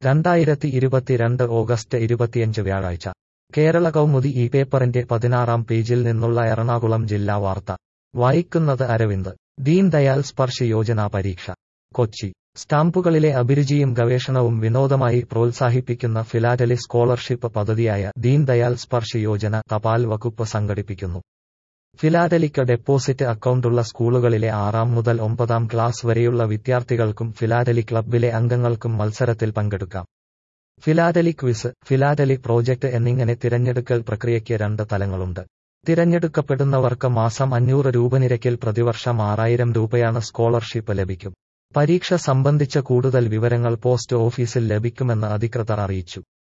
രണ്ടായിരത്തി ഇരുപത്തിരണ്ട് ഓഗസ്റ്റ് ഇരുപത്തിയഞ്ച് വ്യാഴാഴ്ച കേരള കൗമുദി ഈ പേപ്പറിന്റെ പതിനാറാം പേജിൽ നിന്നുള്ള എറണാകുളം ജില്ലാ വാർത്ത വായിക്കുന്നത് അരവിന്ദ് ദീൻ ദയാൽ സ്പർശ് യോജന പരീക്ഷ കൊച്ചി സ്റ്റാമ്പുകളിലെ അഭിരുചിയും ഗവേഷണവും വിനോദമായി പ്രോത്സാഹിപ്പിക്കുന്ന ഫിലാറ്റലി സ്കോളർഷിപ്പ് പദ്ധതിയായ ദീൻ ദയാൽ സ്പർശ് യോജന തപാൽ വകുപ്പ് സംഘടിപ്പിക്കുന്നു ഫിലാറ്റലിക്ക് ഡെപ്പോസിറ്റ് അക്കൗണ്ടുള്ള സ്കൂളുകളിലെ ആറാം മുതൽ ഒമ്പതാം ക്ലാസ് വരെയുള്ള വിദ്യാർത്ഥികൾക്കും ഫിലാറ്റലി ക്ലബ്ബിലെ അംഗങ്ങൾക്കും മത്സരത്തിൽ പങ്കെടുക്കാം ഫിലാറ്റലി ക്വിസ് ഫിലാറ്റലി പ്രോജക്ട് എന്നിങ്ങനെ തിരഞ്ഞെടുക്കൽ പ്രക്രിയയ്ക്ക് രണ്ട് തലങ്ങളുണ്ട് തിരഞ്ഞെടുക്കപ്പെടുന്നവർക്ക് മാസം അഞ്ഞൂറ് രൂപ നിരക്കിൽ പ്രതിവർഷം ആറായിരം രൂപയാണ് സ്കോളർഷിപ്പ് ലഭിക്കും പരീക്ഷ സംബന്ധിച്ച കൂടുതൽ വിവരങ്ങൾ പോസ്റ്റ് ഓഫീസിൽ ലഭിക്കുമെന്ന് അധികൃതർ അറിയിച്ചു